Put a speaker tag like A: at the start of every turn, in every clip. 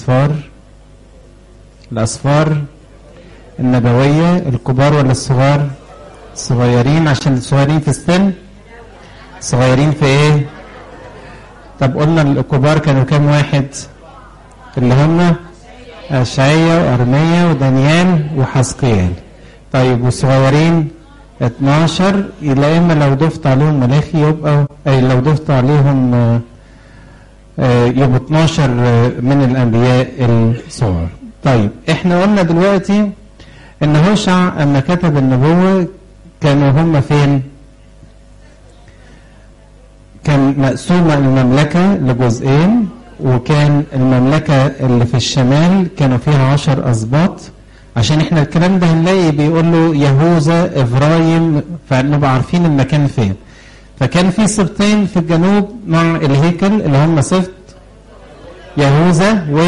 A: الأسفار الأسفار النبوية الكبار ولا الصغار صغيرين عشان الصغيرين في السن صغيرين في ايه طب قلنا الكبار كانوا كام واحد اللي هم أشعية وأرمية ودانيال وحسقيال طيب والصغيرين 12 يا إما لو ضفت عليهم ملاخي يبقى أي لو ضفت عليهم آه، آه، يبقوا 12 من الأنبياء الصغار طيب احنا قلنا دلوقتي ان هوشع اما كتب النبوة كانوا هم فين كان مقسومة المملكة لجزئين وكان المملكة اللي في الشمال كانوا فيها عشر أسباط عشان احنا الكلام ده هنلاقي بيقول له يهوذا إبراهيم فنبقى عارفين المكان فين فكان في سبطين في الجنوب مع الهيكل اللي هم سبط يهوذا و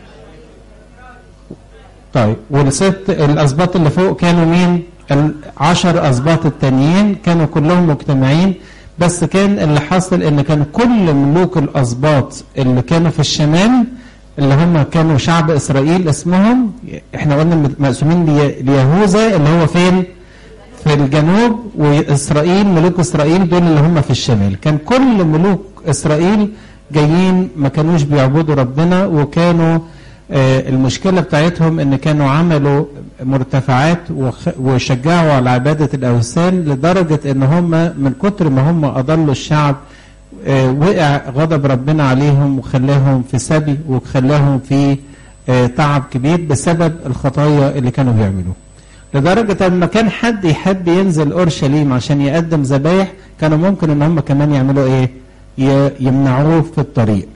A: طيب والست الاسباط اللي فوق كانوا مين العشر اسباط التانيين كانوا كلهم مجتمعين بس كان اللي حصل ان كان كل ملوك الاسباط اللي كانوا في الشمال اللي هم كانوا شعب اسرائيل اسمهم احنا قلنا مقسومين لي- ليهوذا اللي هو فين في الجنوب واسرائيل ملوك اسرائيل دول اللي هم في الشمال كان كل ملوك اسرائيل جايين ما كانوش بيعبدوا ربنا وكانوا آه، المشكله بتاعتهم ان كانوا عملوا مرتفعات وخ- وشجعوا على عباده الاوثان لدرجه ان هم من كتر ما هم اضلوا الشعب آه، وقع غضب ربنا عليهم وخلاهم في سبي وخلاهم في آه، تعب كبير بسبب الخطايا اللي كانوا بيعملوها لدرجة لما كان حد يحب ينزل أورشليم عشان يقدم ذبايح كانوا ممكن إن هم كمان يعملوا إيه؟ ي- يمنعوه في الطريق.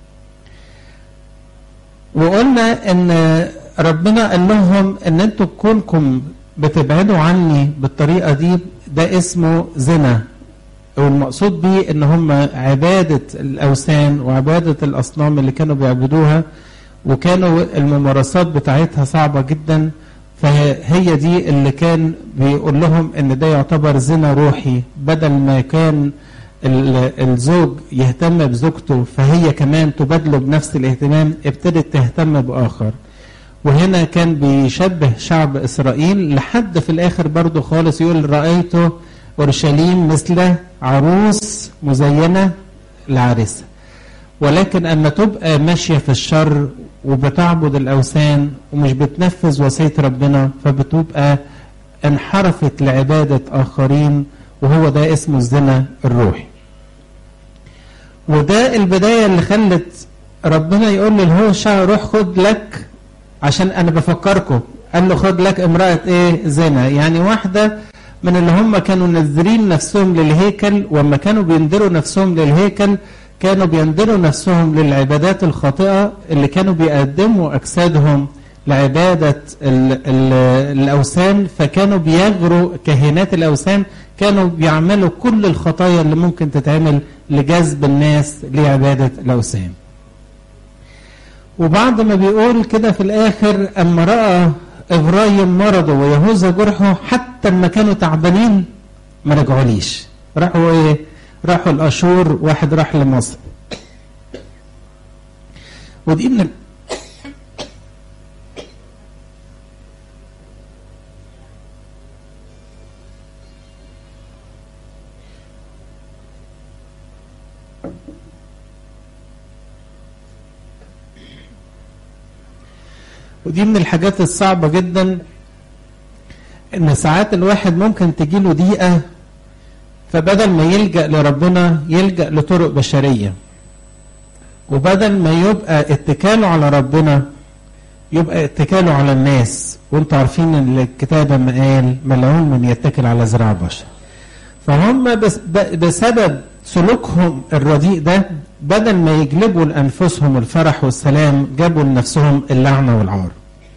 A: وقلنا إن ربنا قال لهم إن أنتوا كونكم بتبعدوا عني بالطريقة دي ده اسمه زنا. والمقصود بيه إن هم عبادة الأوثان وعبادة الأصنام اللي كانوا بيعبدوها وكانوا الممارسات بتاعتها صعبة جدا فهي دي اللي كان بيقول لهم ان ده يعتبر زنا روحي بدل ما كان ال- الزوج يهتم بزوجته فهي كمان تبادله بنفس الاهتمام ابتدت تهتم باخر وهنا كان بيشبه شعب اسرائيل لحد في الاخر برضه خالص يقول رايته اورشليم مثل عروس مزينه لعريسها ولكن اما تبقى ماشيه في الشر وبتعبد الاوثان ومش بتنفذ وصيه ربنا فبتبقى انحرفت لعباده اخرين وهو ده اسمه الزنا الروحي. وده البدايه اللي خلت ربنا يقول للهوشع روح خد لك عشان انا بفكركم قال له خد لك امراه ايه زنا يعني واحده من اللي هم كانوا نذرين نفسهم للهيكل وما كانوا بينذروا نفسهم للهيكل كانوا بينذروا نفسهم للعبادات الخاطئه اللي كانوا بيقدموا اجسادهم لعباده ال ال الاوثان فكانوا بيغروا كهنات الاوثان كانوا بيعملوا كل الخطايا اللي ممكن تتعمل لجذب الناس لعباده الاوثان. وبعد ما بيقول كده في الاخر اما راى ابراهيم مرضه ويهوذا جرحه حتى لما كانوا تعبانين ما رجعوليش راحوا ايه راحوا الاشور واحد راح لمصر ودي من ال... ودي من الحاجات الصعبة جدا ان ساعات الواحد ممكن تجيله ضيقة فبدل ما يلجأ لربنا يلجأ لطرق بشرية وبدل ما يبقى اتكاله على ربنا يبقى اتكاله على الناس وانتوا عارفين ان الكتاب ما قال ملعون من يتكل على ذراع بشر فهم بس ب- بسبب سلوكهم الرديء ده بدل ما يجلبوا لانفسهم الفرح والسلام جابوا لنفسهم اللعنه والعار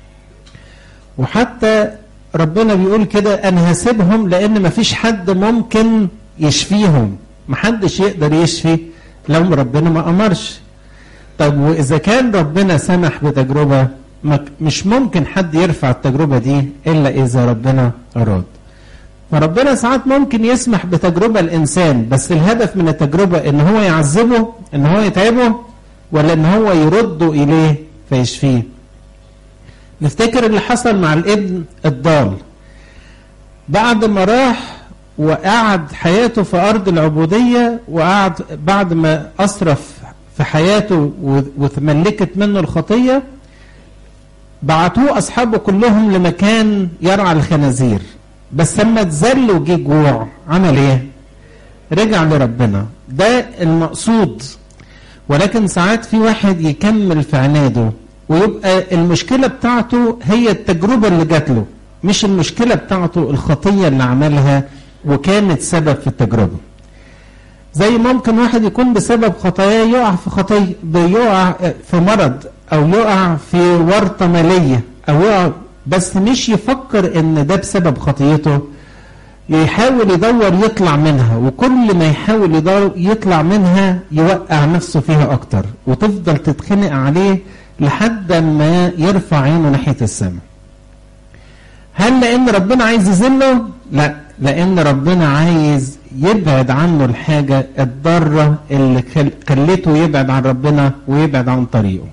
A: وحتى ربنا بيقول كده انا هسيبهم لان مفيش حد ممكن يشفيهم محدش يقدر يشفي لو ربنا ما امرش طب واذا كان ربنا سمح بتجربه ما ك- مش ممكن حد يرفع التجربه دي الا اذا ربنا اراد فربنا ساعات ممكن يسمح بتجربه الانسان بس الهدف من التجربه ان هو يعذبه ان هو يتعبه ولا ان هو يرده اليه فيشفيه نفتكر اللي حصل مع الابن الضال بعد ما راح وقعد حياته في أرض العبودية وقعد بعد ما أسرف في حياته وتملكت منه الخطية بعتوه أصحابه كلهم لمكان يرعى الخنازير بس لما اتذل وجه جوع عمل ايه؟ رجع لربنا ده المقصود ولكن ساعات في واحد يكمل في عناده ويبقى المشكلة بتاعته هي التجربة اللي جات له مش المشكلة بتاعته الخطية اللي عملها وكانت سبب في التجربة زي ممكن واحد يكون بسبب خطاياه يقع في خطية بيقع في مرض او يقع في ورطة مالية او يقع بس مش يفكر ان ده بسبب خطيته يحاول يدور يطلع منها وكل ما يحاول يدور يطلع منها يوقع نفسه فيها اكتر وتفضل تتخنق عليه لحد ما يرفع عينه ناحية السماء هل لان ربنا عايز يذله لا لان ربنا عايز يبعد عنه الحاجة الضارة اللي خلته يبعد عن ربنا ويبعد عن طريقه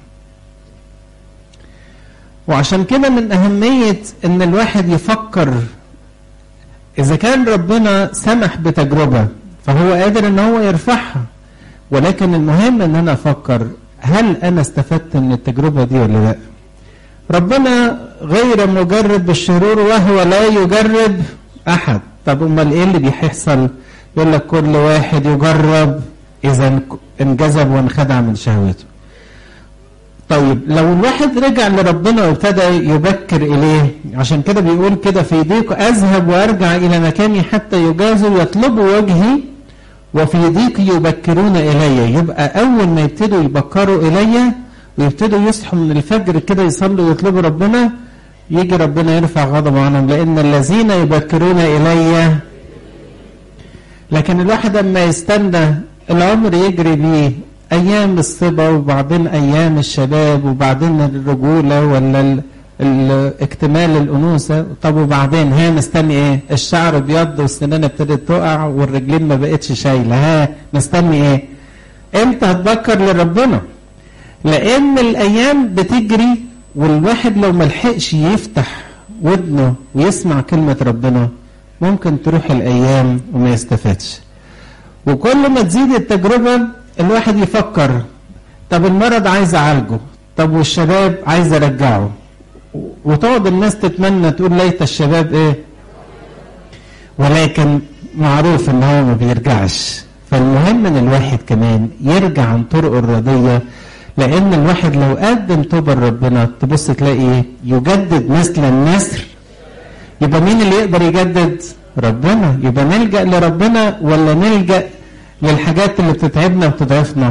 A: وعشان كده من أهمية إن الواحد يفكر إذا كان ربنا سمح بتجربة فهو قادر إن هو يرفعها ولكن المهم إن أنا أفكر هل أنا استفدت من التجربة دي ولا لأ؟ ربنا غير مجرب بالشرور وهو لا يجرب أحد طب أمال إيه اللي بيحصل؟ يقول لك كل واحد يجرب إذا انجذب وانخدع من شهوته طيب لو الواحد رجع لربنا وابتدى يبكر إليه عشان كده بيقول كده في ضيق أذهب وأرجع إلى مكاني حتى يجازوا يطلبوا وجهي وفي ضيق يبكرون إلي يبقى أول ما يبتدوا يبكروا إلي ويبتدوا يصحوا من الفجر كده يصلوا ويطلبوا ربنا يجي ربنا يرفع غضبه عنهم لأن الذين يبكرون إلي لكن الواحد لما يستنى العمر يجري بيه ايام الصبا وبعدين ايام الشباب وبعدين الرجوله ولا اكتمال الانوثه طب وبعدين ها مستني ايه الشعر ابيض والسنان ابتدت تقع والرجلين ما بقتش شايله ها مستني ايه امتى هتبكر لربنا لان الايام بتجري والواحد لو ملحقش يفتح ودنه ويسمع كلمه ربنا ممكن تروح الايام وما يستفادش وكل ما تزيد التجربه الواحد يفكر طب المرض عايز اعالجه طب والشباب عايز ارجعه وتقعد الناس تتمنى تقول ليت الشباب ايه ولكن معروف ان هو ما بيرجعش فالمهم ان الواحد كمان يرجع عن طرقه الرضيه لان الواحد لو قدم توبه لربنا تبص تلاقي ايه يجدد مثل النسر يبقى مين اللي يقدر يجدد ربنا يبقى نلجا لربنا ولا نلجا للحاجات اللي بتتعبنا وبتضعفنا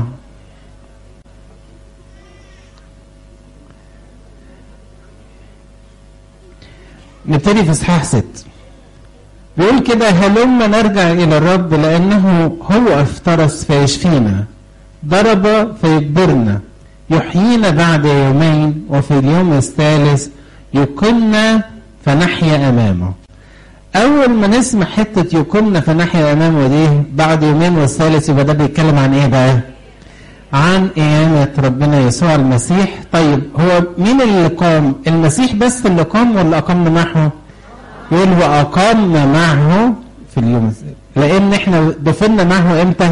A: نبتدي في اصحاح ست بيقول كده هلما نرجع الى الرب لانه هو افترس فيشفينا ضرب فيجبرنا يحيينا بعد يومين وفي اليوم الثالث يقمنا فنحيا امامه اول ما نسمع حته يكون فنحيا امامه دي بعد يومين والثالث يبقى ده بيتكلم عن ايه بقى عن قيامة ربنا يسوع المسيح طيب هو مين اللي قام المسيح بس اللي قام ولا أقمنا معه يقول وأقامنا معه في اليوم لأن احنا دفنا معه امتى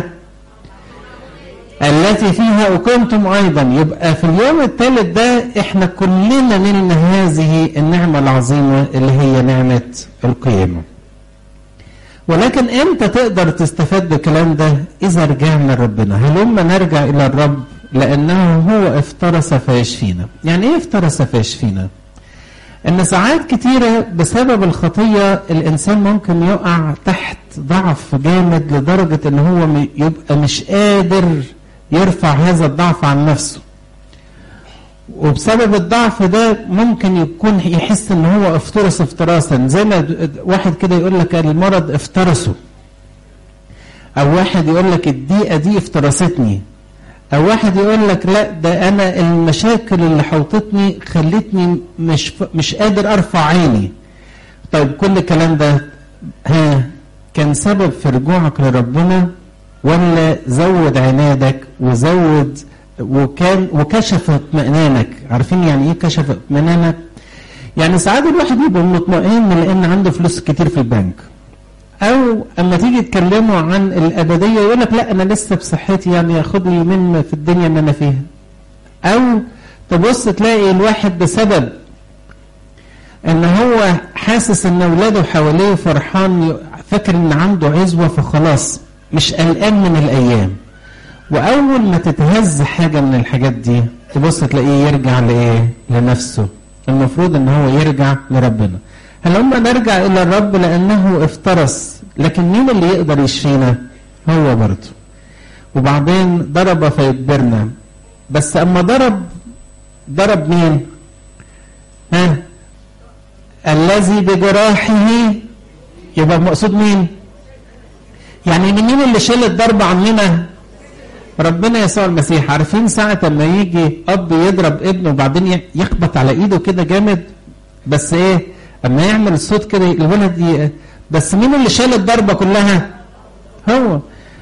A: التي فيها أقمتم أيضا يبقى في اليوم الثالث ده احنا كلنا نلنا هذه النعمة العظيمة اللي هي نعمة القيامة ولكن امتى تقدر تستفاد بالكلام ده اذا رجعنا لربنا هلما نرجع الى الرب لانه هو افترس فيشفينا يعني ايه افترس فيشفينا ان ساعات كتيرة بسبب الخطية الانسان ممكن يقع تحت ضعف جامد لدرجة ان هو يبقى مش قادر يرفع هذا الضعف عن نفسه وبسبب الضعف ده ممكن يكون يحس ان هو افترس افتراسا زي ما واحد كده يقول لك المرض افترسه او واحد يقول لك الضيقه دي افترستني او واحد يقول لك لا ده انا المشاكل اللي حوطتني خلتني مش مش قادر ارفع عيني طيب كل الكلام ده ها كان سبب في رجوعك لربنا ولا زود عنادك وزود وكان وكشف اطمئنانك عارفين يعني ايه كشف اطمئنانك يعني ساعات الواحد يبقى مطمئن لان عنده فلوس كتير في البنك او اما تيجي تكلمه عن الابديه يقول لك لا انا لسه بصحتي يعني ياخد لي من في الدنيا اللي انا فيها او تبص تلاقي الواحد بسبب ان هو حاسس ان اولاده حواليه فرحان فاكر ان عنده عزوه فخلاص مش قلقان من الايام واول ما تتهز حاجه من الحاجات دي تبص تلاقيه يرجع لايه لنفسه المفروض ان هو يرجع لربنا هل هم نرجع الى الرب لانه افترس لكن مين اللي يقدر يشفينا هو برضه وبعدين ضرب فيجبرنا بس اما ضرب ضرب مين ها الذي بجراحه يبقى مقصود مين يعني مين اللي شال الضرب عننا ربنا يسوع المسيح عارفين ساعة ما يجي أب يضرب ابنه وبعدين يخبط على إيده كده جامد بس إيه أما يعمل الصوت كده الولد ي... بس مين اللي شال الضربة كلها هو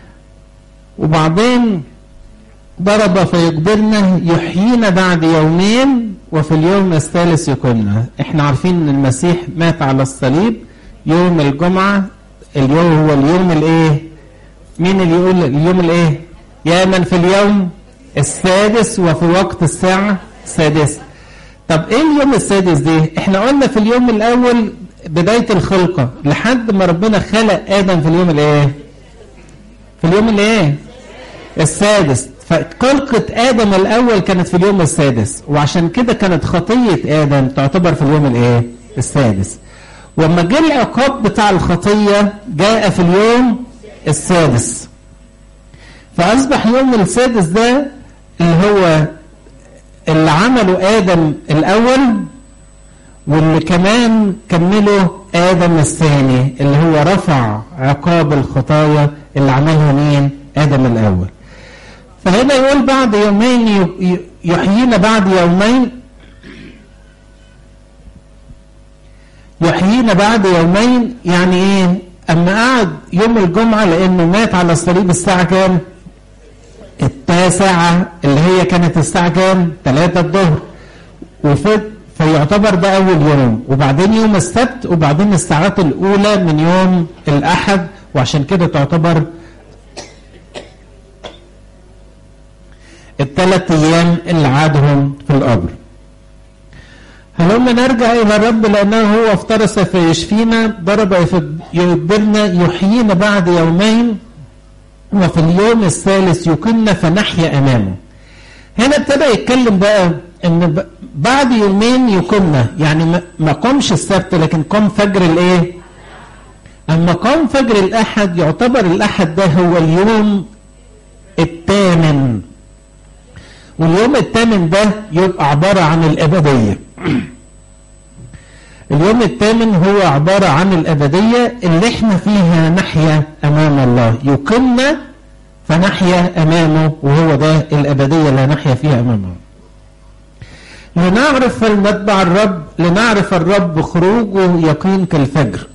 A: وبعدين ضرب فيجبرنا يحيينا بعد يومين وفي اليوم الثالث يقيمنا احنا عارفين ان المسيح مات على الصليب يوم الجمعة اليوم هو اليوم الايه مين اللي يقول اليوم الايه يا من في اليوم السادس وفي وقت الساعة السادسة طب ايه اليوم السادس دي احنا قلنا في اليوم الاول بداية الخلقة لحد ما ربنا خلق ادم في اليوم الايه في اليوم الايه السادس فخلقة آدم الأول كانت في اليوم السادس وعشان كده كانت خطية آدم تعتبر في اليوم الإيه؟ السادس وما جه العقاب بتاع الخطية جاء في اليوم السادس فأصبح يوم السادس ده اللي هو اللي عمله آدم الأول واللي كمان كمله آدم الثاني اللي هو رفع عقاب الخطايا اللي عملها مين؟ آدم الأول فهنا يقول بعد يومين يحيينا بعد يومين يحيينا بعد يومين يعني ايه اما قعد يوم الجمعة لانه مات على الصليب الساعة كام التاسعة اللي هي كانت الساعة كام ثلاثة الظهر وفت فيعتبر ده اول يوم وبعدين يوم السبت وبعدين الساعات الاولى من يوم الاحد وعشان كده تعتبر الثلاث ايام اللي عادهم في القبر هلما نرجع الى الرب لانه هو افترس فيشفينا ضرب يجبرنا يحيينا بعد يومين وفي اليوم الثالث يقمنا فنحيا امامه هنا ابتدى يتكلم بقى ان بعد يومين يقمنا يعني ما قامش السبت لكن قام فجر الايه اما قام فجر الاحد يعتبر الاحد ده هو اليوم الثامن واليوم الثامن ده يبقى عبارة عن الأبدية اليوم الثامن هو عبارة عن الأبدية اللي احنا فيها نحيا أمام الله يقمنا فنحيا أمامه وهو ده الأبدية اللي نحيا فيها أمامه لنعرف فلنتبع الرب لنعرف الرب خروجه يقين كالفجر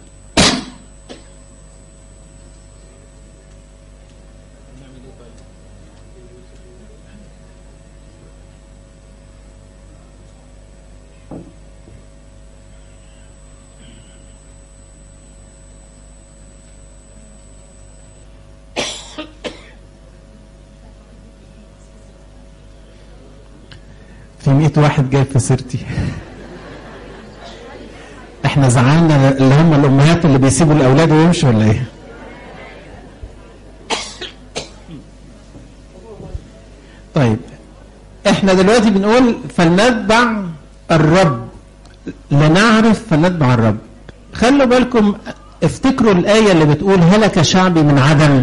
A: في 100 واحد جاي في سيرتي احنا زعلنا اللي هم الامهات اللي بيسيبوا الاولاد ويمشوا ولا ايه طيب احنا دلوقتي بنقول فلنتبع الرب لنعرف فلنتبع الرب خلوا بالكم افتكروا الآية اللي بتقول هلك شعبي من عدم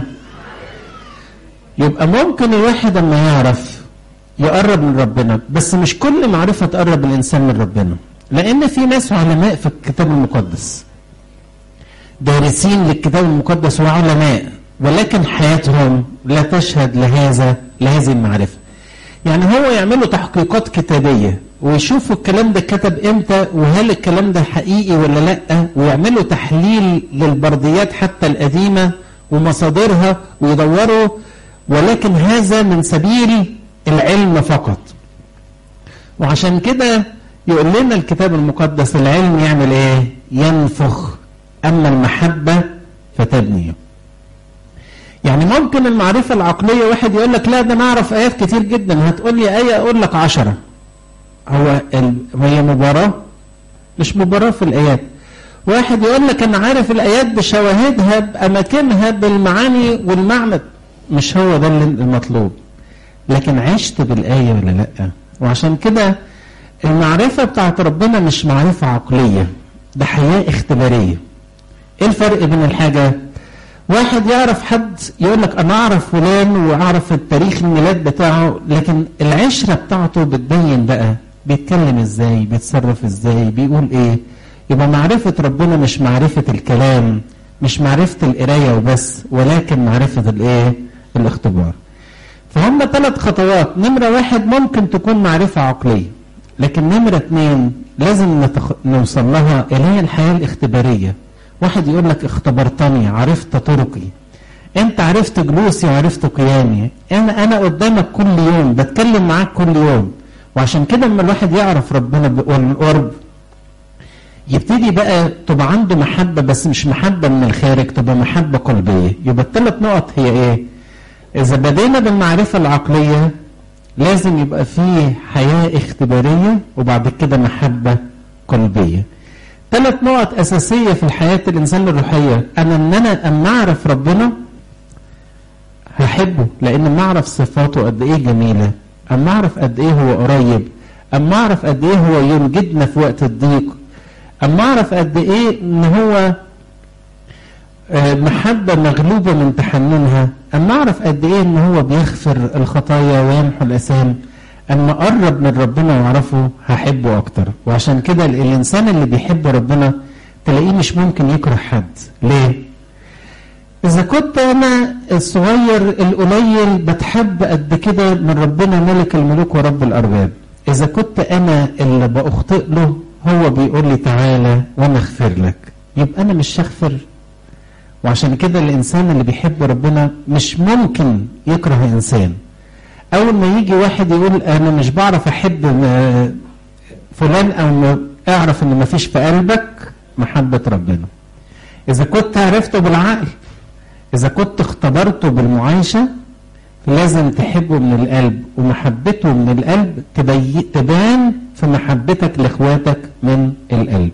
A: يبقى ممكن الواحد اما يعرف يقرب من ربنا بس مش كل معرفة تقرب الإنسان من ربنا لأن في ناس علماء في الكتاب المقدس دارسين للكتاب المقدس وعلماء ولكن حياتهم لا تشهد لهذا لهذه المعرفة يعني هو يعملوا تحقيقات كتابية ويشوفوا الكلام ده كتب امتى وهل الكلام ده حقيقي ولا لا ويعملوا تحليل للبرديات حتى القديمة ومصادرها ويدوروا ولكن هذا من سبيل العلم فقط وعشان كده يقول لنا الكتاب المقدس العلم يعمل ايه ينفخ اما المحبة فتبني يعني ممكن المعرفة العقلية واحد يقول لك لا ده انا اعرف ايات كتير جدا هتقول لي ايه اقول لك عشرة هو ال... هي مباراة مش مباراة في الايات واحد يقول لك انا عارف الايات بشواهدها باماكنها بالمعاني والمعنى مش هو ده المطلوب لكن عشت بالايه ولا لا وعشان كده المعرفه بتاعت ربنا مش معرفه عقليه ده حياه اختباريه ايه الفرق بين الحاجه واحد يعرف حد يقول لك انا اعرف فلان واعرف التاريخ الميلاد بتاعه لكن العشره بتاعته بتبين بقى بيتكلم ازاي بيتصرف ازاي بيقول ايه يبقى معرفة ربنا مش معرفة الكلام مش معرفة القراية وبس ولكن معرفة الايه الاختبار فهم ثلاث خطوات نمرة واحد ممكن تكون معرفة عقلية لكن نمرة اثنين لازم نتخ... نوصل لها اللي هي الحياة الاختبارية واحد يقول لك اختبرتني عرفت طرقي انت عرفت جلوسي وعرفت قيامي انا انا قدامك كل يوم بتكلم معاك كل يوم وعشان كده لما الواحد يعرف ربنا بالقرب يبتدي بقى تبقى عنده محبة بس مش محبة من الخارج تبقى محبة قلبية يبقى الثلاث نقط هي ايه اذا بدينا بالمعرفة العقلية لازم يبقى فيه حياة اختبارية وبعد كده محبة قلبية ثلاث نقط أساسية في الحياة الإنسان الروحية أنا إن أنا أما أعرف ربنا هحبه لأن ما أعرف صفاته قد إيه جميلة أما أعرف قد إيه هو قريب أما أعرف قد إيه هو ينجدنا في وقت الضيق أما أعرف قد إيه إن هو محبة مغلوبة من تحننها أما أعرف قد إيه إن هو بيغفر الخطايا ويمحو الأثام أما أقرب من ربنا وأعرفه هحبه أكتر وعشان كده الإنسان اللي بيحب ربنا تلاقيه مش ممكن يكره حد ليه؟ إذا كنت أنا الصغير القليل بتحب قد كده من ربنا ملك الملوك ورب الأرباب إذا كنت أنا اللي بأخطئ له هو بيقول لي تعالى وأنا أغفر لك يبقى أنا مش هغفر وعشان كده الإنسان اللي بيحب ربنا مش ممكن يكره إنسان أول ما يجي واحد يقول أنا مش بعرف أحب فلان أو أعرف إن مفيش في قلبك محبة ربنا إذا كنت عرفته بالعقل إذا كنت اختبرته بالمعايشة لازم تحبه من القلب ومحبته من القلب تبي... تبان في محبتك لإخواتك من القلب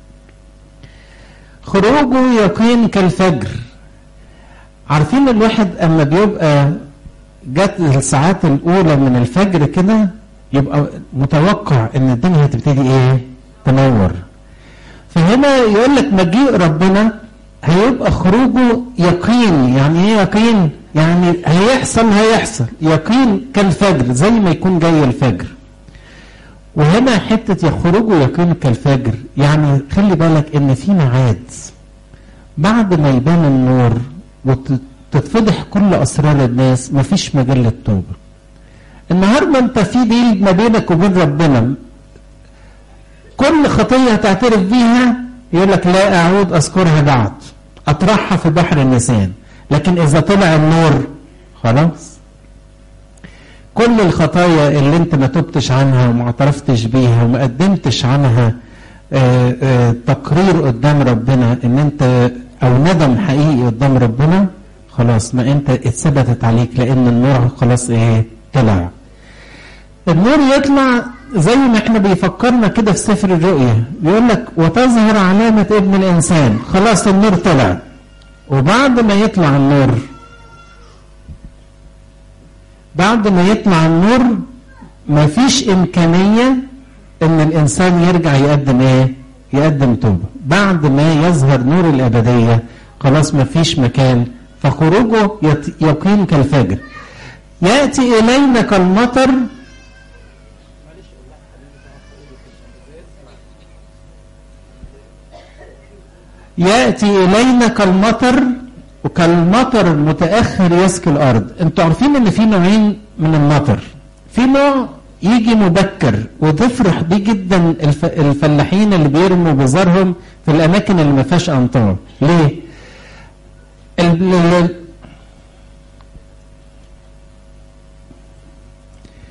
A: خروجه يقين كالفجر عارفين الواحد اما بيبقى جت الساعات الاولى من الفجر كده يبقى متوقع ان الدنيا هتبتدي ايه تنور فهنا يقول لك مجيء ربنا هيبقى خروجه يقين يعني ايه يقين يعني هيحصل هيحصل يقين كالفجر زي ما يكون جاي الفجر وهنا حتة يخرجوا يقين كالفجر يعني خلي بالك ان في ميعاد بعد ما يبان النور وتتفضح كل اسرار الناس مفيش مجال للتوبة النهاردة انت في ديل ما بينك وبين ربنا كل خطية هتعترف بيها يقول لك لا اعود اذكرها بعد اطرحها في بحر النسيان لكن اذا طلع النور خلاص كل الخطايا اللي انت ما تبتش عنها وما اعترفتش بيها وما قدمتش عنها آآ آآ تقرير قدام ربنا ان انت او ندم حقيقي قدام ربنا خلاص ما انت اتثبتت عليك لان النور خلاص ايه طلع النور يطلع زي ما احنا بيفكرنا كده في سفر الرؤيا بيقول لك وتظهر علامة ابن الانسان خلاص النور طلع وبعد ما يطلع النور بعد ما يطلع النور مفيش إمكانية إن الإنسان يرجع يقدم إيه؟ يقدم توبة بعد ما يظهر نور الأبدية خلاص مفيش مكان فخروجه يقين كالفجر يأتي إلينا كالمطر يأتي إلينا كالمطر وكالمطر المتأخر يسكي الأرض انتوا عارفين ان في نوعين من المطر في نوع يجي مبكر وتفرح بيه جدا الف... الفلاحين اللي بيرموا بذرهم في الأماكن اللي ما فيهاش أمطار ليه؟ ال...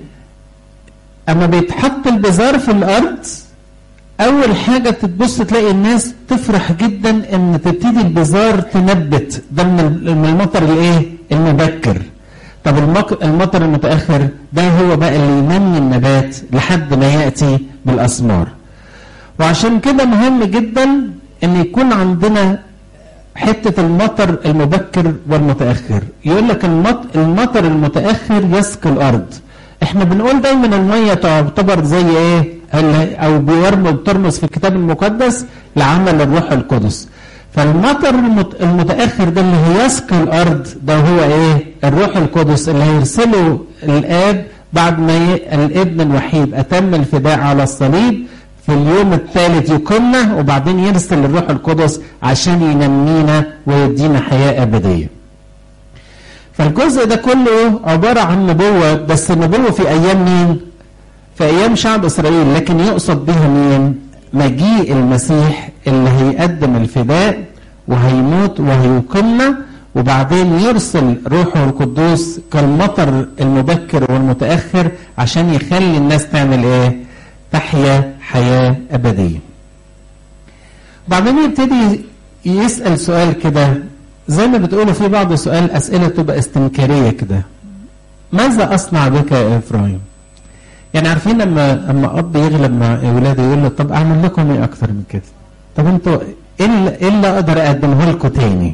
A: اما بيتحط البذار في الارض اول حاجه تتبص تلاقي الناس تفرح جدا ان تبتدي البذار تنبت ده من المطر الايه المبكر طب المطر المتاخر ده هو بقى اللي ينمي النبات لحد ما ياتي بالاثمار وعشان كده مهم جدا ان يكون عندنا حته المطر المبكر والمتاخر يقول لك المطر المتاخر يسقي الارض احنا بنقول دايما الميه تعتبر زي ايه او بترمز في الكتاب المقدس لعمل الروح القدس فالمطر المتاخر ده اللي هيسقي الارض ده هو ايه الروح القدس اللي هيرسله الاب بعد ما الابن الوحيد اتم الفداء على الصليب في اليوم الثالث يقيمنا وبعدين يرسل الروح القدس عشان ينمينا ويدينا حياه ابديه فالجزء ده كله عباره عن نبوه بس النبوه في ايام مين في ايام شعب اسرائيل لكن يقصد بها مين مجيء المسيح اللي هيقدم الفداء وهيموت وهيقيمنا وبعدين يرسل روحه القدوس كالمطر المبكر والمتاخر عشان يخلي الناس تعمل ايه تحيا حياه ابديه بعدين يبتدي يسال سؤال كده زي ما بتقولوا في بعض سؤال اسئله تبقى استنكاريه كده ماذا اصنع بك يا ابراهيم يعني عارفين لما لما اب يغلب مع اولاده يقول له طب اعمل لكم ايه اكتر من كده طب انتوا ايه اللي اقدر اقدمه لكم تاني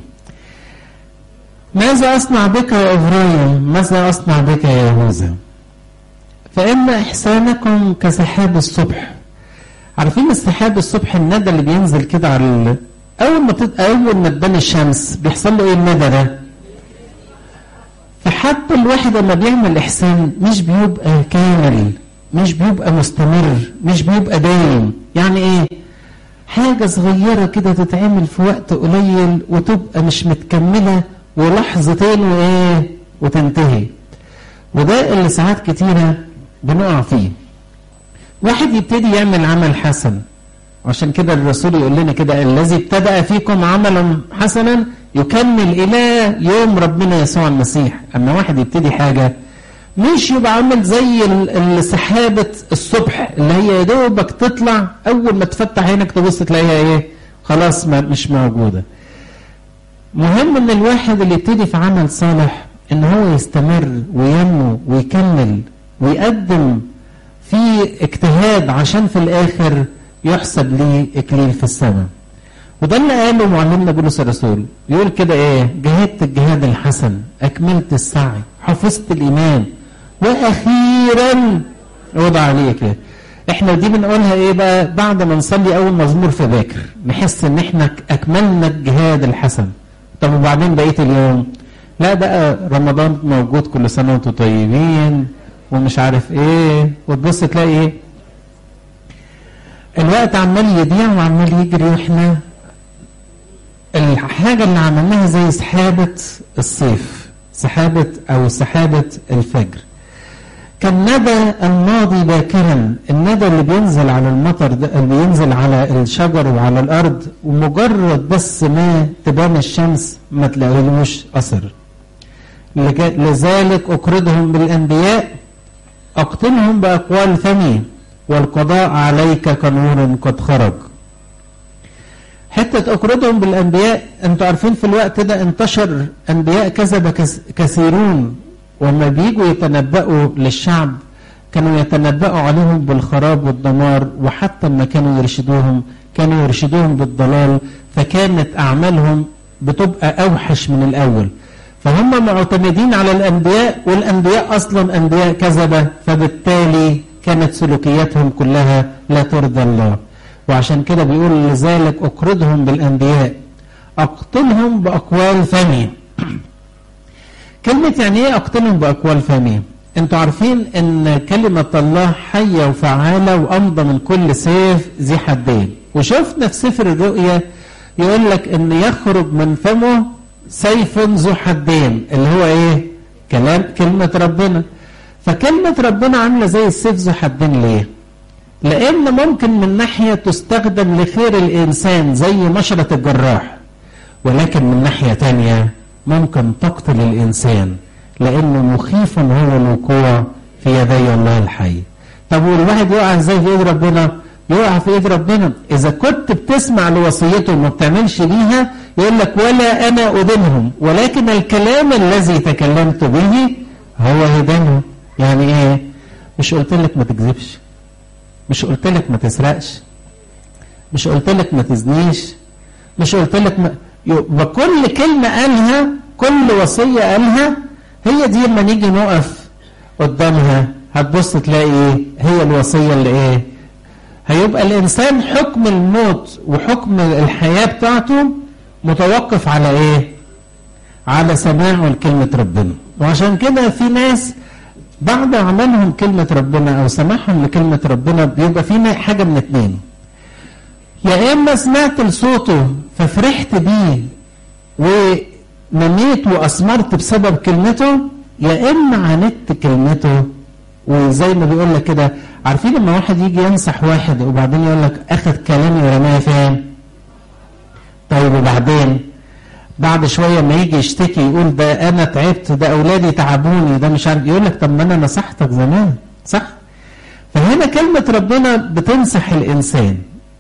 A: ماذا اصنع بك يا ابراهيم ماذا اصنع بك يا يهوذا فان احسانكم كسحاب الصبح عارفين السحاب الصبح الندى اللي بينزل كده على ال... اول ما تد... اول ما تبان الشمس بيحصل له ايه الندى ده فحتى الواحد لما بيعمل احسان مش بيبقى كامل مش بيبقى مستمر مش بيبقى دايم يعني ايه حاجة صغيرة كده تتعمل في وقت قليل وتبقى مش متكملة ولحظتين وايه وتنتهي وده اللي ساعات كتيرة بنقع فيه واحد يبتدي يعمل عمل حسن عشان كده الرسول يقول لنا كده الذي ابتدأ فيكم عملا حسنا يكمل إلى يوم ربنا يسوع المسيح أما واحد يبتدي حاجة مش يبقى عامل زي سحابة الصبح اللي هي يا دوبك تطلع أول ما تفتح عينك تبص تلاقيها إيه خلاص ما مش موجودة مهم إن الواحد اللي يبتدي في عمل صالح إن هو يستمر وينمو ويكمل ويقدم في اجتهاد عشان في الآخر يحسب لي إكليل في السماء وده اللي قاله معلمنا بولس الرسول يقول كده ايه جهدت الجهاد الحسن اكملت السعي حفظت الايمان واخيرا وضع عليه كده احنا دي بنقولها ايه بقى بعد ما نصلي اول مزمور في باكر نحس ان احنا اكملنا الجهاد الحسن طب وبعدين بقيه اليوم لا بقى رمضان موجود كل سنه وانتم طيبين ومش عارف ايه وتبص تلاقي ايه الوقت عمال يضيع وعمال يجري واحنا الحاجة اللي عملناها زي سحابة الصيف سحابة أو سحابة الفجر كان ندى الماضي باكرا الندى اللي بينزل على المطر ده اللي بينزل على الشجر وعلى الأرض ومجرد بس ما تبان الشمس ما تلاقيلوش أثر لذلك أقرضهم بالأنبياء أقتلهم بأقوال ثانية والقضاء عليك كنور قد خرج حتة أقرضهم بالأنبياء أنتوا عارفين في الوقت ده انتشر أنبياء كذب كثيرون وما بيجوا يتنبأوا للشعب كانوا يتنبأوا عليهم بالخراب والدمار وحتى ما كانوا يرشدوهم كانوا يرشدوهم بالضلال فكانت أعمالهم بتبقى أوحش من الأول فهم معتمدين على الأنبياء والأنبياء أصلا أنبياء كذبة فبالتالي كانت سلوكياتهم كلها لا ترضى الله وعشان كده بيقول لذلك أقرضهم بالأنبياء أقتلهم بأقوال ثانية كلمة يعني إيه أقتلهم بأقوال ثانية أنتوا عارفين أن كلمة الله حية وفعالة وأمضى من كل سيف ذي حدين وشفنا في سفر الرؤيا يقول لك أن يخرج من فمه سيف ذو حدين اللي هو إيه كلام كلمة ربنا فكلمة ربنا عاملة زي السيف ذو حدين ليه لأن ممكن من ناحية تستخدم لخير الإنسان زي مشرة الجراح ولكن من ناحية تانية ممكن تقتل الإنسان لأنه مخيف هو الوقوع في يدي الله الحي طب والواحد يقع ازاي في ايد ربنا يقع في ايد ربنا اذا كنت بتسمع لوصيته وما بتعملش بيها يقول لك ولا انا ادينهم ولكن الكلام الذي تكلمت به هو يدينهم يعني ايه مش قلت لك ما تكذبش مش قلت لك ما تسرقش مش قلت لك ما تزنيش مش قلت لك ما يبقى كل كلمه قالها كل وصيه قالها هي دي لما نيجي نقف قدامها هتبص تلاقي ايه هي الوصيه اللي ايه هيبقى الانسان حكم الموت وحكم الحياه بتاعته متوقف على ايه على سماعه لكلمه ربنا وعشان كده في ناس بعد عملهم كلمه ربنا او سماعهم لكلمه ربنا بيبقى في حاجه من اتنين يا اما سمعت لصوته ففرحت بيه ونميت واثمرت بسبب كلمته يا اما عاندت كلمته وزي ما بيقول لك كده عارفين لما واحد يجي ينصح واحد وبعدين يقول لك اخذ كلامي ورماه فين طيب وبعدين بعد شويه ما يجي يشتكي يقول ده انا تعبت ده اولادي تعبوني ده مش عارف يقول لك طب ما انا نصحتك زمان صح فهنا كلمه ربنا بتنصح الانسان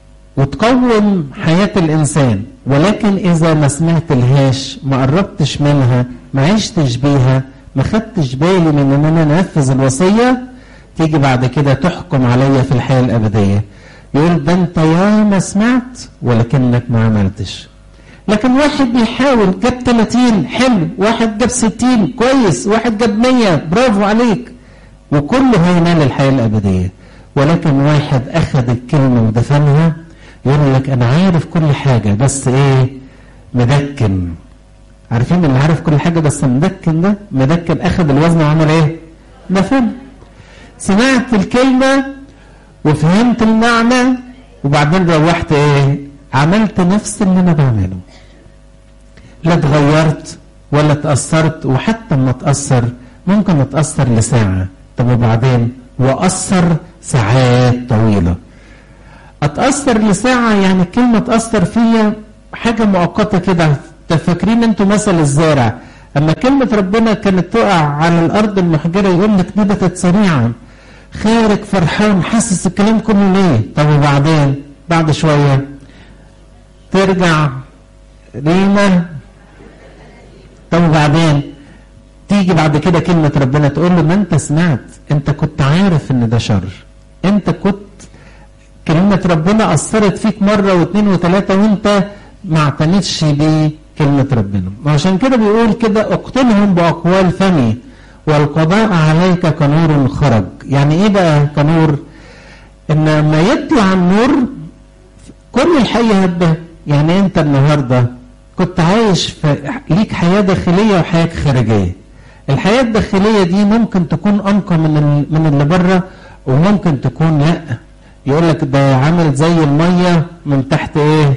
A: وتقوم حياه الانسان ولكن اذا ما سمعت الهاش ما قربتش منها ما عشتش بيها ما خدتش بالي من ان انا انفذ الوصيه تيجي بعد كده تحكم عليا في الحياه الابديه يقول ده انت يا ما سمعت ولكنك ما عملتش لكن واحد بيحاول جاب 30 حلو واحد جاب 60 كويس واحد جاب 100 برافو عليك وكله هينال الحياه الابديه ولكن واحد اخذ الكلمه ودفنها يقول لك انا عارف كل حاجه بس ايه مدكن عارفين اللي عارف كل حاجه بس مدكن ده مدكن اخذ الوزن وعمل ايه دفن سمعت الكلمه وفهمت المعنى وبعدين روحت ايه عملت نفس اللي انا بعمله لا اتغيرت ولا اتاثرت وحتى ما اتاثر ممكن اتاثر لساعه طب وبعدين واثر ساعات طويله اتاثر لساعه يعني الكلمه تاثر فيا حاجه مؤقته كده فاكرين انتوا مثل الزارع اما كلمه ربنا كانت تقع على الارض المحجره يقول لك نبتت سريعا خارج فرحان حاسس الكلام كله ليه طب وبعدين بعد شويه ترجع ريمه طب وبعدين تيجي بعد كده كلمة ربنا تقول له ما انت سمعت انت كنت عارف ان ده شر انت كنت كلمة ربنا أثرت فيك مرة واثنين وثلاثة وانت ما اعتنتش بكلمة ربنا وعشان كده بيقول كده اقتلهم بأقوال فمي والقضاء عليك كنور خرج يعني ايه بقى كنور ان لما يطلع النور كل الحي هبه يعني انت النهارده كنت عايش في ليك حياه داخليه وحياه خارجيه الحياه الداخليه دي ممكن تكون انقى من من اللي بره وممكن تكون لا يقول لك ده عامل زي الميه من تحت ايه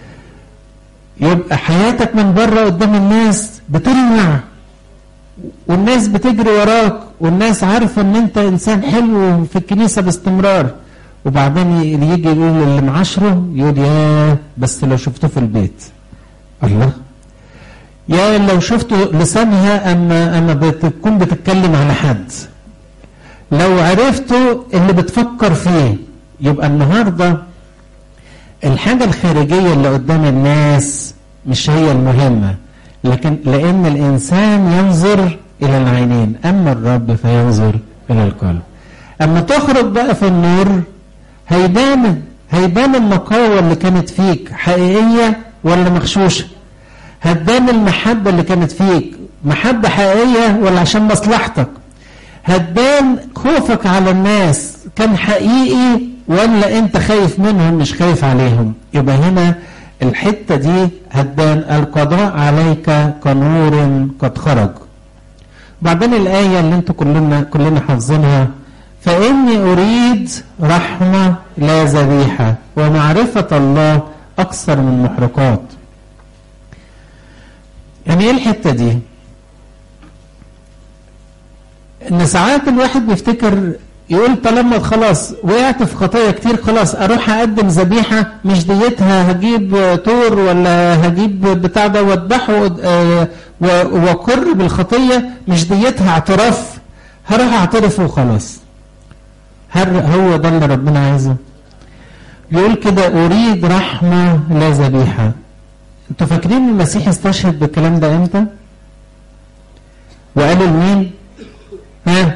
A: يبقى حياتك من بره قدام الناس بتلمع والناس بتجري وراك والناس عارفه ان انت انسان حلو في الكنيسه باستمرار وبعدين يجي يقول اللي معاشره يقول يا بس لو شفته في البيت الله يا لو شفته لسانها اما اما بتكون بتتكلم على حد لو عرفته اللي بتفكر فيه يبقى النهارده الحاجه الخارجيه اللي قدام الناس مش هي المهمه لكن لان الانسان ينظر الى العينين اما الرب فينظر الى القلب اما تخرج بقى في النور هيبان هيبان النقاوه اللي كانت فيك حقيقيه ولا مغشوشه هتبان المحبه اللي كانت فيك محبه حقيقيه ولا عشان مصلحتك هتبان خوفك على الناس كان حقيقي ولا انت خايف منهم مش خايف عليهم يبقى هنا الحته دي هتبان القضاء عليك كنور قد خرج بعدين الايه اللي انتوا كلنا كلنا حافظينها فاني اريد رحمه لا ذبيحه ومعرفه الله اكثر من محرقات يعني ايه الحته دي ان ساعات الواحد بيفتكر يقول طالما خلاص وقعت في خطايا كتير خلاص اروح اقدم ذبيحه مش ديتها هجيب طور ولا هجيب بتاع ده واذبحه واقر بالخطيه مش ديتها اعتراف هروح اعترف وخلاص هل هو ده اللي ربنا عايزه يقول كده اريد رحمه لا ذبيحه انتوا فاكرين المسيح استشهد بالكلام ده امتى وقال لمين ها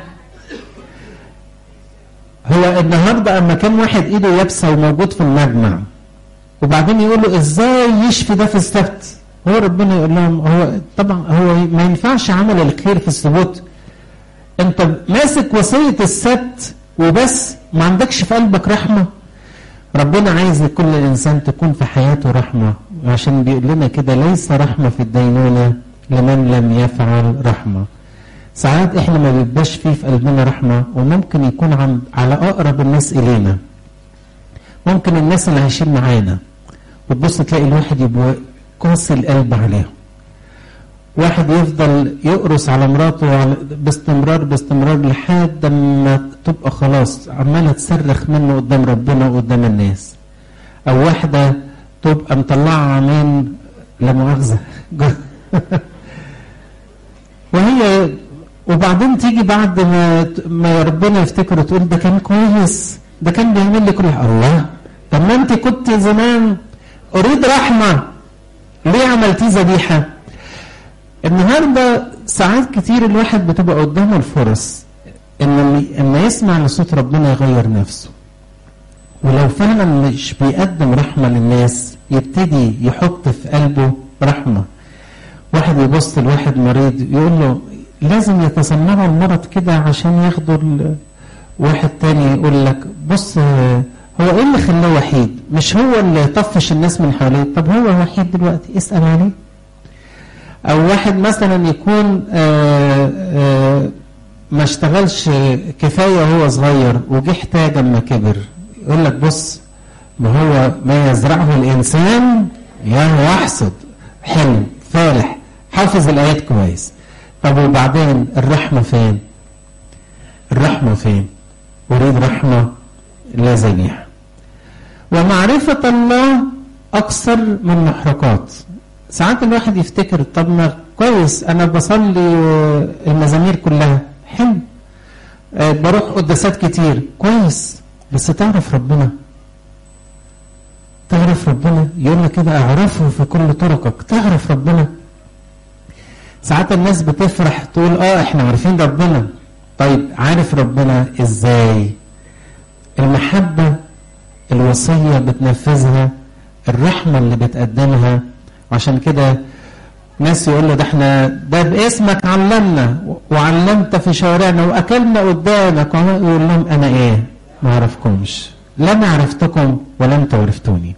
A: هو النهارده اما كان واحد ايده يابسه وموجود في المجمع وبعدين يقول له ازاي يشفي ده في السبت هو ربنا يقول لهم هو طبعا هو ما ينفعش عمل الخير في السبوت انت ماسك وصيه السبت وبس ما عندكش في قلبك رحمه ربنا عايز لكل انسان تكون في حياته رحمه عشان بيقول لنا كده ليس رحمه في الدينونه لمن لم يفعل رحمه ساعات احنا ما بيبقاش فيه في قلبنا رحمه وممكن يكون عن على اقرب الناس الينا ممكن الناس اللي عايشين معانا وتبص تلاقي الواحد يبقى قاسي القلب عليهم واحد يفضل يقرص على مراته باستمرار باستمرار لحد ما تبقى خلاص عماله تصرخ منه قدام ربنا وقدام الناس او واحده تبقى مطلعه عينين لا مؤاخذه وهي وبعدين تيجي بعد ما ما ربنا يفتكر تقول ده كان كويس ده كان بيعمل لي كل الله طب ما انت كنت زمان اريد رحمه ليه عملتيه ذبيحه النهارده ساعات كتير الواحد بتبقى قدامه الفرص ان لما يسمع لصوت ربنا يغير نفسه ولو فعلا مش بيقدم رحمه للناس يبتدي يحط في قلبه رحمه واحد يبص لواحد مريض يقول له لازم يتصنعوا المرض كده عشان ياخدوا واحد تاني يقول لك بص هو ايه اللي خلاه وحيد مش هو اللي طفش الناس من حواليه طب هو وحيد دلوقتي اسأل عليه او واحد مثلا يكون آآ آآ ما اشتغلش كفايه وهو صغير وجه احتاج اما كبر يقول لك بص ما هو ما يزرعه الانسان يهو يحصد حلو فالح حافظ الايات كويس طب وبعدين الرحمه فين الرحمه فين اريد رحمه لا ذبيحه ومعرفه الله اكثر من محرقات ساعات الواحد يفتكر طب ما كويس انا بصلي المزامير كلها حلو أه بروح قداسات كتير كويس بس تعرف ربنا تعرف ربنا يقول لك كده اعرفه في كل طرقك تعرف ربنا ساعات الناس بتفرح تقول اه احنا عارفين ربنا طيب عارف ربنا ازاي المحبة الوصية بتنفذها الرحمة اللي بتقدمها عشان كده ناس يقول له ده احنا ده باسمك علمنا وعلمت في شوارعنا واكلنا قدامك يقول لهم انا ايه ما اعرفكمش لا انا عرفتكم ولا انتوا عرفتوني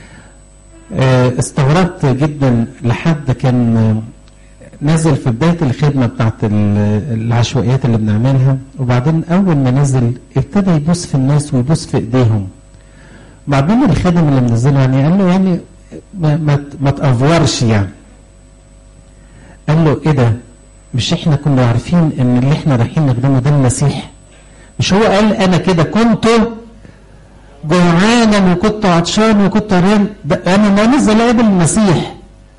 A: استغربت جدا لحد كان نزل في بداية الخدمة بتاعت العشوائيات اللي بنعملها وبعدين أول ما نزل ابتدى يبص في الناس ويبص في إيديهم بعدين الخادم اللي منزله يعني قال له يعني ما, ما, ما تأفورش يعني قال له ايه ده مش احنا كنا عارفين ان اللي احنا رايحين نخدمه ده المسيح مش هو قال انا كده كنت جوعانا وكنت عطشان وكنت عريان انا ما نزل قابل المسيح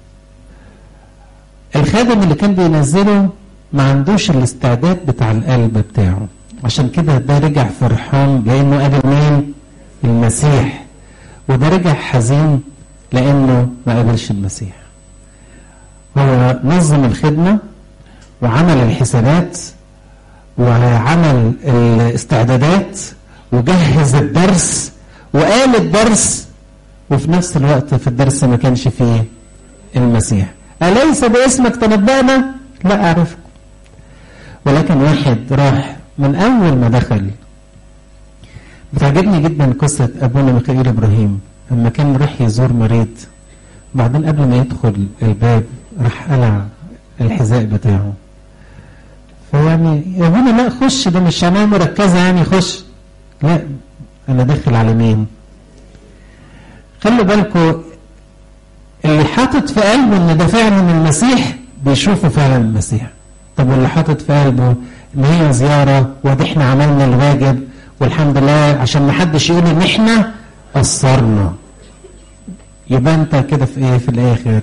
A: الخادم اللي كان بينزله ما عندوش الاستعداد بتاع القلب بتاعه عشان كده ده رجع فرحان لانه قابل مين المسيح وده رجع حزين لانه ما قابلش المسيح هو نظم الخدمة وعمل الحسابات وعمل الاستعدادات وجهز الدرس وقال الدرس وفي نفس الوقت في الدرس ما كانش فيه المسيح أليس باسمك تنبأنا؟ لا أعرفكم ولكن واحد راح من أول ما دخل بتعجبني جدا قصة أبونا ميخائيل إبراهيم لما كان راح يزور مريض بعدين قبل ما يدخل الباب راح قلع الحذاء بتاعه فيعني يا ابونا لا خش ده مش عناية مركزة يعني خش لا أنا داخل على مين خلوا بالكم اللي حاطط في قلبه ان ده فعلا المسيح بيشوفه فعلا المسيح طب واللي حاطط في قلبه ان هي زياره وادي احنا عملنا الواجب والحمد لله عشان ما حدش يقول ان احنا قصرنا يبقى انت كده في ايه في الاخر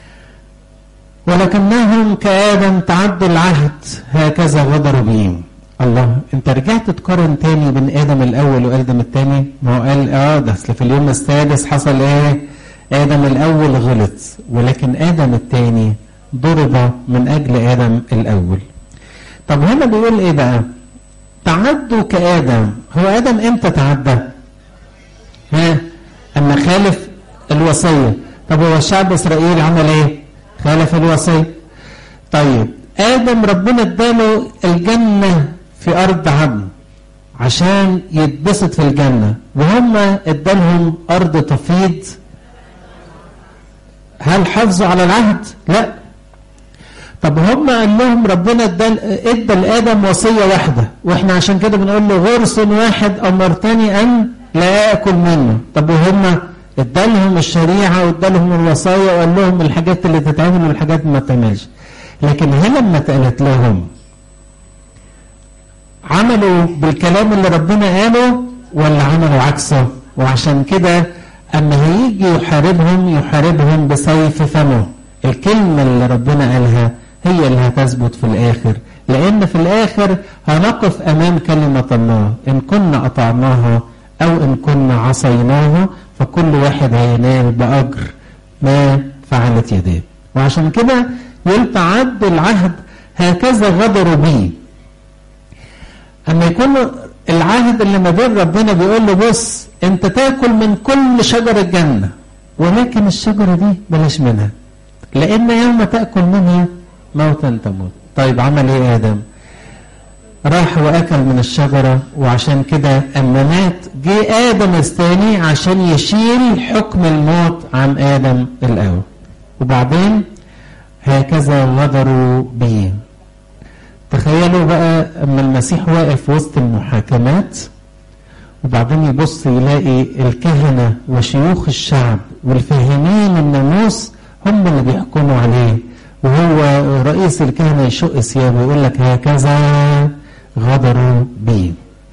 A: ولكنهم كآدم تعدوا العهد هكذا غدروا بهم الله انت رجعت تقارن تاني بين ادم الاول وادم التاني ما هو قال اه ده اصل في اليوم السادس حصل ايه ادم الاول غلط ولكن ادم التاني ضرب من اجل ادم الاول طب هنا بيقول ايه بقى تعدوا كادم هو ادم امتى تعدى ها اما خالف الوصيه طب هو شعب اسرائيل عمل ايه خالف الوصيه طيب ادم ربنا اداله الجنه في ارض عدن عشان يتبسط في الجنه وهم ادالهم ارض تفيض هل حافظوا على العهد لا طب هم قال لهم ربنا ادى لادم وصيه واحده واحنا عشان كده بنقول له غرس واحد امرتني ان لا اكل منه طب وهم ادالهم الشريعه وادالهم الوصايا وقال لهم الحاجات اللي تتعمل والحاجات اللي ما تتعملش لكن هنا لما اتقالت لهم عملوا بالكلام اللي ربنا قاله ولا عملوا عكسه وعشان كده اما هيجي يحاربهم يحاربهم بسيف فمه الكلمة اللي ربنا قالها هي اللي هتثبت في الآخر لأن في الآخر هنقف أمام كلمة الله إن كنا أطعناها أو إن كنا عصيناها فكل واحد هينال بأجر ما فعلت يديه وعشان كده يقول تعد العهد هكذا غدروا بي أما يكون العهد اللي ما بين ربنا بيقول له بص أنت تاكل من كل شجر الجنة ولكن الشجرة دي بلاش منها لأن يوم تأكل منها موتا تموت طيب عمل ايه آدم راح وأكل من الشجرة وعشان كده أما مات جه آدم الثاني عشان يشيل حكم الموت عن آدم الأول وبعدين هكذا غدروا به تخيلوا بقى أما المسيح واقف وسط المحاكمات وبعدين يبص يلاقي الكهنة وشيوخ الشعب والفاهمين الناموس هم اللي بيحكموا عليه وهو رئيس الكهنة يشق ثيابه ويقول لك هكذا غدروا بي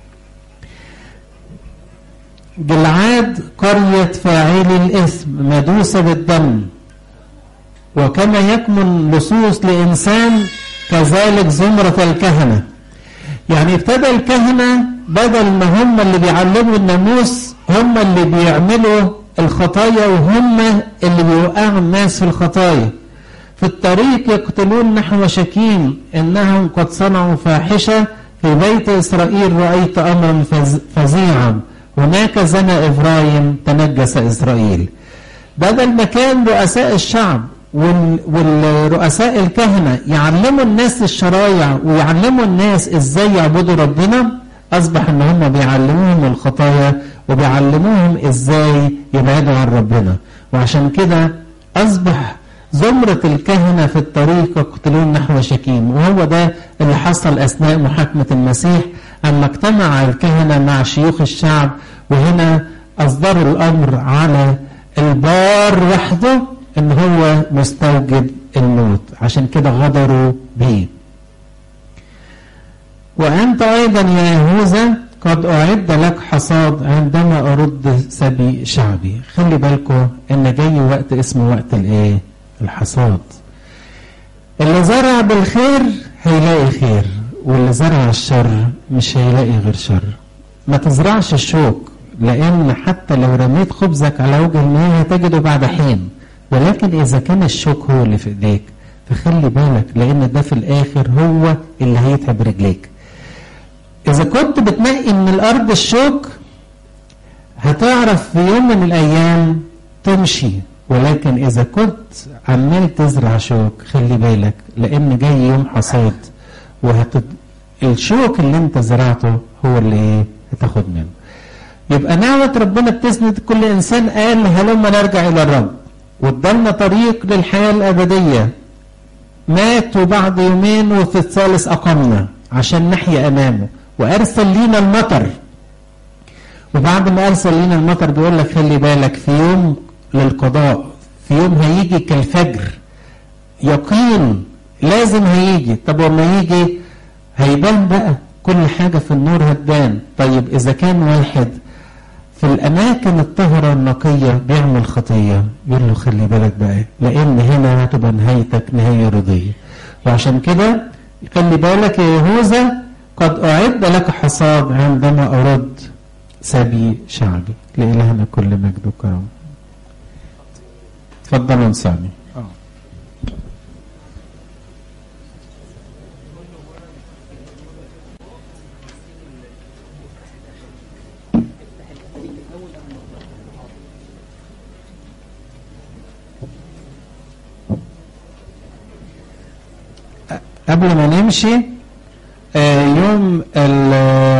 A: جلعاد قرية فاعل الإثم مدوسة بالدم وكما يكمن لصوص لإنسان كذلك زمرة الكهنة يعني ابتدى الكهنة بدل ما هم اللي بيعلموا الناموس هم اللي بيعملوا الخطايا وهم اللي بيوقعوا الناس في الخطايا في الطريق يقتلون نحو شكيم انهم قد صنعوا فاحشه في بيت اسرائيل رايت امرا فظيعا هناك زنى ابراهيم تنجس اسرائيل بدل ما كان رؤساء الشعب والرؤساء الكهنه يعلموا الناس الشرايع ويعلموا الناس ازاي يعبدوا ربنا اصبح ان هم بيعلموهم الخطايا وبيعلموهم ازاي يبعدوا عن ربنا وعشان كده اصبح زمرة الكهنة في الطريق يقتلون نحو شكيم وهو ده اللي حصل أثناء محاكمة المسيح أما اجتمع الكهنة مع شيوخ الشعب وهنا أصدروا الأمر على البار وحده إن هو مستوجب الموت عشان كده غدروا به وأنت أيضا يا يهوذا قد أعد لك حصاد عندما أرد سبي شعبي خلي بالكم إن جاي وقت اسمه وقت الإيه الحصاد اللي زرع بالخير هيلاقي خير واللي زرع الشر مش هيلاقي غير شر ما تزرعش الشوك لأن حتى لو رميت خبزك على وجه المياه هتجده بعد حين ولكن إذا كان الشوك هو اللي في إيديك فخلي بالك لأن ده في الآخر هو اللي هيتعب رجليك إذا كنت بتنقي من الأرض الشوك هتعرف في يوم من الأيام تمشي ولكن إذا كنت عمال تزرع شوك خلي بالك لأن جاي يوم حصاد وهت الشوك اللي أنت زرعته هو اللي إيه هتاخد منه يبقى نعمة ربنا بتسند كل إنسان قال هلما نرجع إلى الرب وادالنا طريق للحياة الأبدية مات وبعد يومين وفي الثالث أقمنا عشان نحيا أمامه وأرسل لينا المطر وبعد ما أرسل لينا المطر بيقول لك خلي بالك في يوم للقضاء في يوم هيجي كالفجر يقين لازم هيجي طب وما يجي هيبان بقى كل حاجة في النور هتبان طيب إذا كان واحد في الأماكن الطهرة النقية بيعمل خطية يقول له خلي بالك بقى لأن هنا هتبقى نهايتك نهاية رضية وعشان كده خلي بالك يا يهوذا قد أعد لك حصاد عندما أرد سبي شعبي لإلهنا كل مجد وكرم تفضلوا نسامي قبل ما نمشي آه، يوم ال-